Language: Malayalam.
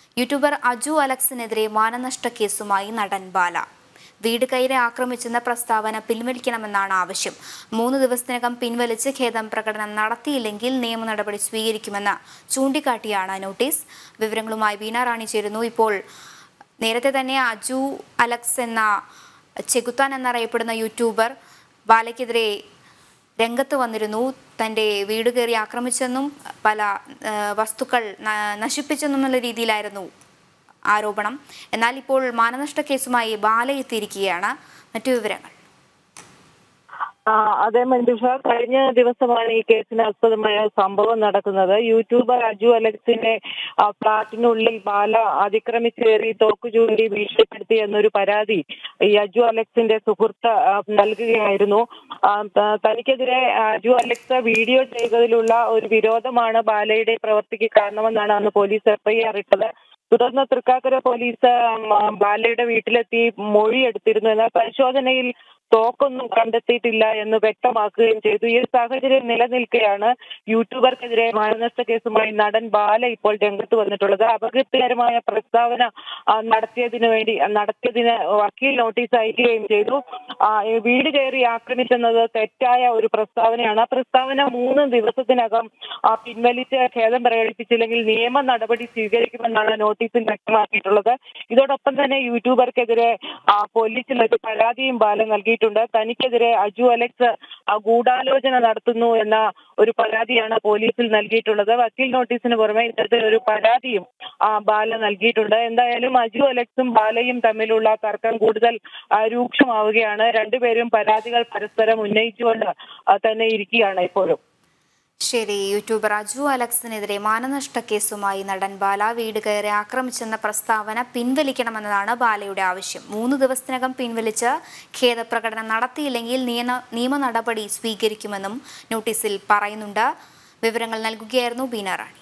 യൂട്യൂബർ അജു അലക്സിനെതിരെ മാനനഷ്ട കേസുമായി നടൻ ബാല വീട് കയറി ആക്രമിച്ചെന്ന പ്രസ്താവന പിൻവലിക്കണമെന്നാണ് ആവശ്യം മൂന്ന് ദിവസത്തിനകം പിൻവലിച്ച് ഖേദം പ്രകടനം നടത്തിയില്ലെങ്കിൽ നിയമ നടപടി സ്വീകരിക്കുമെന്ന് ചൂണ്ടിക്കാട്ടിയാണ് നോട്ടീസ് വിവരങ്ങളുമായി വീണ റാണി ചേരുന്നു ഇപ്പോൾ നേരത്തെ തന്നെ അജു അലക്സ് എന്ന ചെകുത്താൻ എന്നറിയപ്പെടുന്ന യൂട്യൂബർ ബാലയ്ക്കെതിരെ രംഗത്ത് വന്നിരുന്നു തൻ്റെ വീട് കയറി ആക്രമിച്ചെന്നും പല ആ, വസ്തുക്കൾ ന- നശിപ്പിച്ചെന്നും എന്നുള്ള രീതിയിലായിരുന്നു ആരോപണം എന്നാൽ ഇപ്പോൾ മാനനഷ്ട കേസുമായി ബാല എത്തിയിരിക്കുകയാണ് മറ്റു വിവരങ്ങൾ ആ, അതെ മഞ്ജുഷ കഴിഞ്ഞ ദിവസമാണ് ഈ കേസിന് ആസ്പദമായ സംഭവം നടക്കുന്നത് യൂട്യൂബർ അജു അലക്സിനെ ആ, ഫ്ളാറ്റിനുള്ളിൽ ബാല അതിക്രമിച്ച് കയറി തോക്ക് ചൂണ്ടി ഭീഷണിപ്പെടുത്തി എന്നൊരു പരാതി ഈ അജു അലക്സിന്റെ സുഹൃത്ത് ആ, നൽകുകയായിരുന്നു ആ, ത- തനിക്കെതിരെ അജു അലക്സ് വീഡിയോ ചെയ്തതിലുള്ള ഒരു വിരോധമാണ് ബാലയുടെ പ്രവൃത്തിക്ക് കാരണമെന്നാണ് അന്ന് പോലീസ് എഫ്ഐആർ ഇട്ടത് തുടർന്ന് തൃക്കാക്കര പോലീസ് ഉം, ആ, ബാലയുടെ വീട്ടിലെത്തി മൊഴിയെടുത്തിരുന്നു എന്നാൽ പരിശോധനയിൽ തോക്കൊന്നും കണ്ടെത്തിയിട്ടില്ല എന്ന് വ്യക്തമാക്കുകയും ചെയ്തു ഈ സാഹചര്യം നിലനിൽക്കെയാണ് യൂട്യൂബർക്കെതിരെ മാനനഷ്ട കേസുമായി നടൻ ബാല ഇപ്പോൾ രംഗത്ത് വന്നിട്ടുള്ളത് അപകീർത്തികരമായ പ്രസ്താവന ആ, നടത്തിയതിനു വേണ്ടി നടത്തിയതിന് വക്കീൽ നോട്ടീസ് അയക്കുകയും ചെയ്തു ആ, ഈ വീട് കയറി ആക്രമിച്ചെന്നത് തെറ്റായ ഒരു പ്രസ്താവനയാണ് ആ പ്രസ്താവന മൂന്ന് ദിവസത്തിനകം ആ, പിൻവലിച്ച് ഖേദം പ്രകടിപ്പിച്ചില്ലെങ്കിൽ നിയമ നടപടി സ്വീകരിക്കുമെന്നാണ് നോട്ടീസിൽ വ്യക്തമാക്കിയിട്ടുള്ളത് ഇതോടൊപ്പം തന്നെ യൂട്യൂബർക്കെതിരെ ആ, പോലീസിൽ ഒരു പരാതിയും ബാല നൽകിയിട്ടുണ്ട് തനിക്കെതിരെ അജു അലക്സ് ആ, ഗൂഢാലോചന നടത്തുന്നു എന്ന ഒരു പരാതിയാണ് പോലീസിൽ നൽകിയിട്ടുള്ളത് വക്കീൽ നോട്ടീസിന് പുറമെ ഇത്തരത്തിൽ ഒരു പരാതിയും ആ, ബാല നൽകിയിട്ടുണ്ട് എന്തായാലും അജു അലക്സും ബാലയും തമ്മിലുള്ള തർക്കം കൂടുതൽ ആ, രൂക്ഷമാവുകയാണ് രണ്ടുപേരും പരാതികൾ പരസ്പരം ഉന്നയിച്ചുകൊണ്ട് ആ, തന്നെ ഇരിക്കുകയാണ് ഇപ്പോഴും ശരി യൂട്യൂബർ അജു അലക്സിനെതിരെ മാനനഷ്ട കേസുമായി നടൻ ബാല വീട് കയറി ആക്രമിച്ചെന്ന പ്രസ്താവന പിൻവലിക്കണമെന്നതാണ് ബാലയുടെ ആവശ്യം മൂന്ന് ദിവസത്തിനകം പിൻവലിച്ച് ഖേദപ്രകടനം നടത്തിയില്ലെങ്കിൽ നിയമ നിയമ നടപടി സ്വീകരിക്കുമെന്നും നോട്ടീസിൽ പറയുന്നുണ്ട് വിവരങ്ങൾ നൽകുകയായിരുന്നു ബീന റാണി